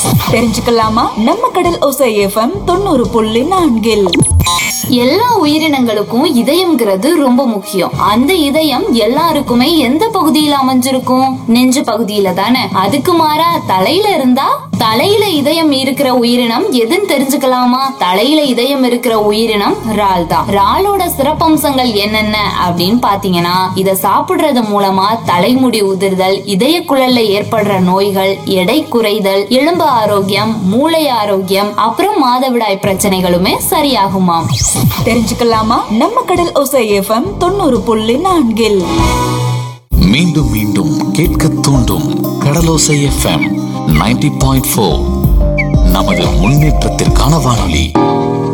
தெரிஞ்சுக்கலாமா நம்ம கடல் ஓசை எஃப்எம் தொண்ணூறு புள்ளி நான்கில் எல்லா உயிரினங்களுக்கும் இதயம்ங்கிறது ரொம்ப முக்கியம் அந்த இதயம் எல்லாருக்குமே எந்த பகுதியில அமைஞ்சிருக்கும் நெஞ்சு பகுதியில தானே அதுக்கு மாறா தலையில இருந்தா தலையில இதயம் இருக்கிற உயிரினம் எதுன்னு தெரிஞ்சுக்கலாமா தலையில இதயம் இருக்கிற உயிரினம் இறால் தான் இறாலோட சிறப்பம்சங்கள் என்னென்ன அப்படின்னு பாத்தீங்கன்னா இத சாப்பிடுறது மூலமா தலைமுடி உதிர்தல் இதய குழல்ல ஏற்படுற நோய்கள் எடை குறைதல் எலும்பு ஆரோக்கியம் மூளை ஆரோக்கியம் அப்புறம் மாதவிடாய் பிரச்சனைகளுமே சரியாகுமாம் தெரிஞ்சுக்கலாமா நம்ம கடல் ஓசை எஃப்எம் தொண்ணூறு புள்ளி நான்கில் மீண்டும் மீண்டும் கேட்க தூண்டும் கடலோசை எஃப்எம் 90.4 பாயிண்ட் நமது முன்னேற்றத்திற்கான வானொலி